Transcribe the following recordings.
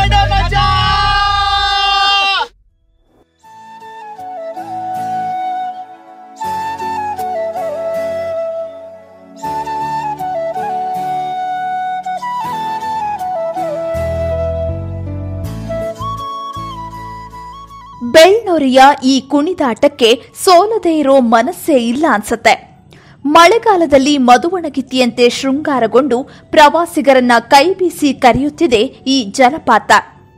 birthday ಮಜಾ ಬೆಳ್ನೊರೆಯ ಈ ಕುಣಿದಾಟಕ್ಕೆ ಸೋಲದೇ ಇರೋ ಮನಸ್ಸೇ ಇಲ್ಲ ಅನ್ಸತ್ತೆ ಮಳೆಗಾಲದಲ್ಲಿ ಮದುವಣಗಿತ್ತಿಯಂತೆ ಶೃಂಗಾರಗೊಂಡು ಪ್ರವಾಸಿಗರನ್ನ ಕೈಬೀಸಿ ಕರೆಯುತ್ತಿದೆ ಈ ಜಲಪಾತ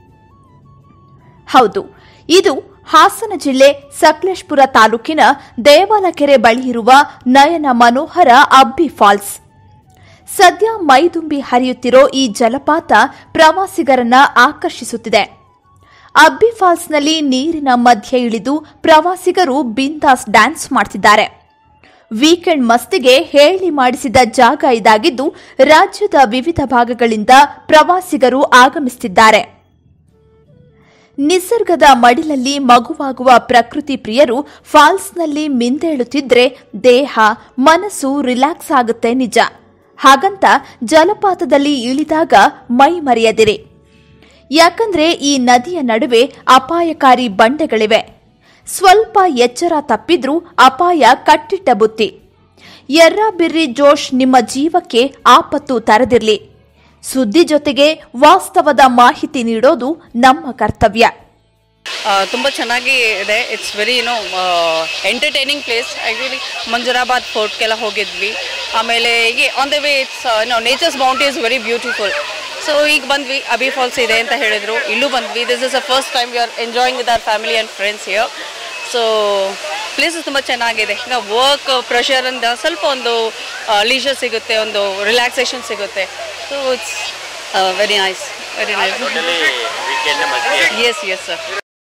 ಹೌದು ಇದು ಹಾಸನ ಜಿಲ್ಲೆ ಸಕಲೇಶ್ಪುರ ತಾಲೂಕಿನ ದೇವಾಲಕೆರೆ ಬಳಿ ಇರುವ ನಯನ ಮನೋಹರ ಅಬ್ಬಿ ಫಾಲ್ಸ್ ಸದ್ಯ ಮೈದುಂಬಿ ಹರಿಯುತ್ತಿರೋ ಈ ಜಲಪಾತ ಪ್ರವಾಸಿಗರನ್ನ ಆಕರ್ಷಿಸುತ್ತಿದೆ ಅಬ್ಬಿ ಫಾಲ್ಸ್ನಲ್ಲಿ ನೀರಿನ ಮಧ್ಯೆ ಇಳಿದು ಪ್ರವಾಸಿಗರು ಬಿಂದಾಸ್ ಡ್ಯಾನ್ಸ್ ಮಾಡ್ತಿದ್ದಾರೆ ವೀಕೆಂಡ್ ಮಸ್ತಿಗೆ ಹೇಳಿ ಮಾಡಿಸಿದ ಜಾಗ ಇದಾಗಿದ್ದು ರಾಜ್ಯದ ವಿವಿಧ ಭಾಗಗಳಿಂದ ಪ್ರವಾಸಿಗರು ಆಗಮಿಸುತ್ತಿದ್ದಾರೆ ನಿಸರ್ಗದ ಮಡಿಲಲ್ಲಿ ಮಗುವಾಗುವ ಪ್ರಕೃತಿ ಪ್ರಿಯರು ಫಾಲ್ಸ್ನಲ್ಲಿ ಮಿಂದೇಳುತ್ತಿದ್ರೆ ದೇಹ ಮನಸ್ಸು ರಿಲ್ಯಾಕ್ಸ್ ಆಗುತ್ತೆ ನಿಜ ಹಾಗಂತ ಜಲಪಾತದಲ್ಲಿ ಇಳಿದಾಗ ಮೈ ಮರೆಯದಿರಿ ಯಾಕಂದ್ರೆ ಈ ನದಿಯ ನಡುವೆ ಅಪಾಯಕಾರಿ ಬಂಡೆಗಳಿವೆ ಸ್ವಲ್ಪ ಎಚ್ಚರ ತಪ್ಪಿದ್ರೂ ಅಪಾಯ ಕಟ್ಟಿಟ್ಟ ಬುತ್ತಿ ಎರ್ರ ಬಿರ್ರಿ ಜೋಶ್ ನಿಮ್ಮ ಜೀವಕ್ಕೆ ಆಪತ್ತು ತರದಿರ್ಲಿ ಸುದ್ದಿ ಜೊತೆಗೆ ವಾಸ್ತವದ ಮಾಹಿತಿ ನೀಡೋದು ನಮ್ಮ ಕರ್ತವ್ಯ ತುಂಬ ಚೆನ್ನಾಗಿ ಇದೆ it's very you know entertaining place actually Manjarabad ಫೋರ್ಟ್ಗೆಲ್ಲ ಹೋಗಿದ್ವಿ ಆಮೇಲೆ ಹೀಗೆ on the way it's no nature's bounty is very beautiful so ಈಗ ಬಂದ್ವಿ ಅಬಿ ಫಾಲ್ಸ್ ಇದೆ ಅಂತ ಹೇಳಿದ್ರು ಇಲ್ಲೂ ಬಂದ್ವಿ this is a first time we are enjoying with our family and friends here so places ತುಂಬ ಚೆನ್ನಾಗಿದೆ ಈಗ ವರ್ಕ್ ಪ್ರೆಷರಿಂದ ಸ್ವಲ್ಪ ಒಂದು ಲೀಜರ್ ಸಿಗುತ್ತೆ ಒಂದು ರಿಲ್ಯಾಕ್ಸೇಷನ್ ಸಿಗುತ್ತೆ so it's very nice very nice yes yes sir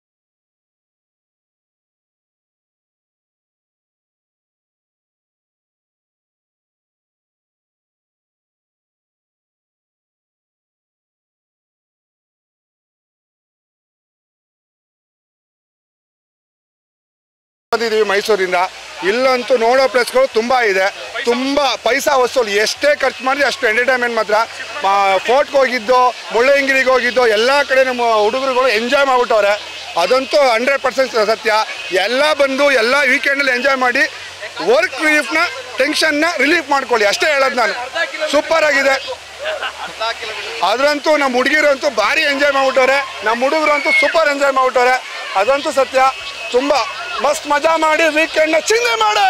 ಬಂದಿದ್ದೀವಿ ಮೈಸೂರಿಂದ ಇಲ್ಲಂತೂ ನೋಡೋ ಪ್ಲೇಸ್ಗಳು ತುಂಬ ಇದೆ ತುಂಬ ಪೈಸಾ ವಸೂಲು ಎಷ್ಟೇ ಖರ್ಚು ಮಾಡಿದ್ರೆ ಅಷ್ಟು ಎಂಟರ್ಟೈನ್ಮೆಂಟ್ ಮಾತ್ರ ಫೋರ್ಟ್ಗೆ ಹೋಗಿದ್ದು ಮುಳ್ಳಯ್ಯನಗಿರಿಗೆ ಹೋಗಿದ್ದು ಎಲ್ಲ ಕಡೆ ನಮ್ಮ ಹುಡುಗರುಗಳು ಎಂಜಾಯ್ ಮಾಡ್ಬಿಟ್ಟವ್ರೆ ಅದಂತೂ ಹಂಡ್ರೆಡ್ ಪರ್ಸೆಂಟ್ ಸತ್ಯ ಎಲ್ಲ ಬಂದು ಎಲ್ಲ ವೀಕೆಂಡಲ್ಲಿ ಎಂಜಾಯ್ ಮಾಡಿ ವರ್ಕ್ ರಿಲೀಫ್ನ ಟೆನ್ಷನ್ನ ರಿಲೀಫ್ ಮಾಡ್ಕೊಳ್ಳಿ ಅಷ್ಟೇ ಹೇಳೋದು ನಾನು ಸೂಪರ್ ಆಗಿದೆ ಅದ್ರಂತೂ ನಮ್ಮ ಹುಡುಗಿರಂತೂ ಭಾರಿ ಎಂಜಾಯ್ ಮಾಡ್ಬಿಟ್ಟವ್ರೆ ನಮ್ಮ ಹುಡುಗರು ಅಂತೂ ಸೂಪರ್ ಎಂಜಾಯ್ ಮಾಡ್ಬಿಟ್ಟವ್ರೆ ಅದಂತೂ ಸತ್ಯ ತುಂಬ ಮಸ್ತ್ ಮಜಾ ಮಾಡಿ ವೀಕೆಂಡ್ನ ಚಿಂದೆ ಮಾಡಿ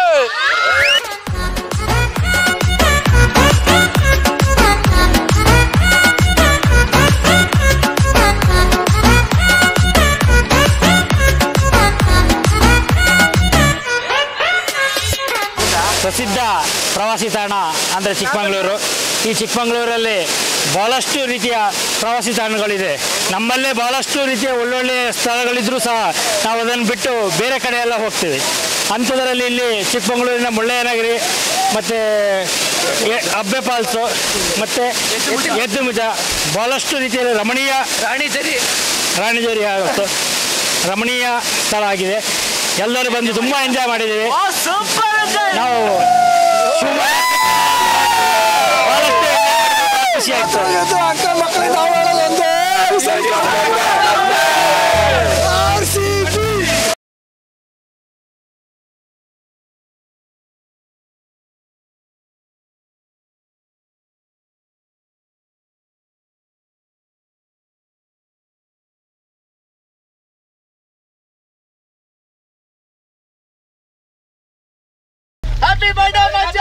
ಪ್ರಸಿದ್ಧ ಪ್ರವಾಸಿ ತಾಣ ಅಂದರೆ ಚಿಕ್ಕಮಗಳೂರು ಈ ಚಿಕ್ಕಮಗಳೂರಲ್ಲಿ ಭಾಳಷ್ಟು ರೀತಿಯ ಪ್ರವಾಸಿ ತಾಣಗಳಿದೆ ನಮ್ಮಲ್ಲೇ ಭಾಳಷ್ಟು ರೀತಿಯ ಒಳ್ಳೊಳ್ಳೆಯ ಸ್ಥಳಗಳಿದ್ರೂ ಸಹ ನಾವು ಅದನ್ನು ಬಿಟ್ಟು ಬೇರೆ ಕಡೆ ಎಲ್ಲ ಹೋಗ್ತೀವಿ ಅಂಥದ್ರಲ್ಲಿ ಇಲ್ಲಿ ಚಿಕ್ಕಮಗಳೂರಿನ ಮುಳ್ಳಯ್ಯನಗಿರಿ ಮತ್ತು ಅಬ್ಬೆ ಫಾಲ್ಸು ಮತ್ತು ಎದ್ದು ಮುಜ ಭಾಳಷ್ಟು ರೀತಿಯಲ್ಲಿ ರಮಣೀಯ ರಾಣಿಜರಿ ರಾಣಿಜರಿ ಆಗುತ್ತೆ ರಮಣೀಯ ಸ್ಥಳ ಆಗಿದೆ ಎಲ್ಲರೂ ಬಂದು ತುಂಬ ಎಂಜಾಯ್ ಮಾಡಿದ್ದೀವಿ ನಾವು ಶಿವಮೊಗ್ಗ ಬಹಳಷ್ಟು ಖುಷಿ ಆಗ್ತದೆ ಹ್ಯಾಪಿ ಬರ್ಡೇ ಮಜಾ